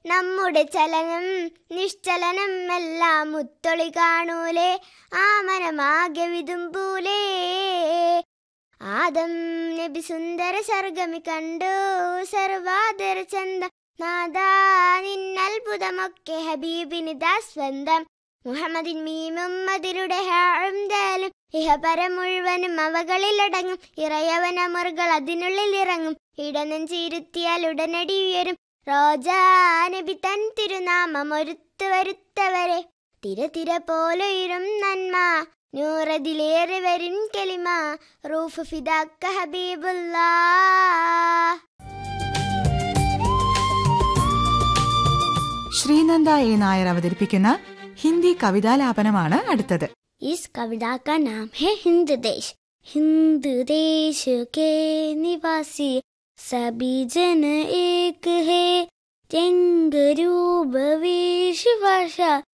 നമ്മുടെ ചലനം നിശ്ചലനം എല്ലാം മുത്തൊളി കാണൂലേ ആ മനമാകെ വിതുമ്പൂലേ ആദം നബി സുന്ദര സർഗമി കണ്ടു സർവാദര ചന്ദം നാദാ നിന്നത്ഭുതമൊക്കെ ഹബീബിനിതാ സ്വന്തം മുഹമ്മദിൻ മീമും അതിരുടെ ഹാഴും ദാലും ഇഹപരം മുഴുവനും അവകളിലടങ്ങും ഇറയവൻ അമറുകൾ അതിനുള്ളിൽ ഇറങ്ങും ഇടനെഞ്ചിരുത്തിയാൽ ഉടനടി ഉയരും റോജാ നബി തൻ തിരുനാമം ഒരുത്തു വരുത്തവരെ തിര തിര പോലുയരും നന്മ നൂറതിലേറെ വരും കെളിമ റൂഫ് ഫിദാക്ക ഹബീബുല്ലാ ശ്രീനന്ദ എ നായർ അവതരിപ്പിക്കുന്ന ഹിന്ദി കവിതാലാപനമാണ് അടുത്തത് इस कविता का नाम है हिंद देश हिंद देश के निवासी सभी जन एक है रंग रूप वेश भाषा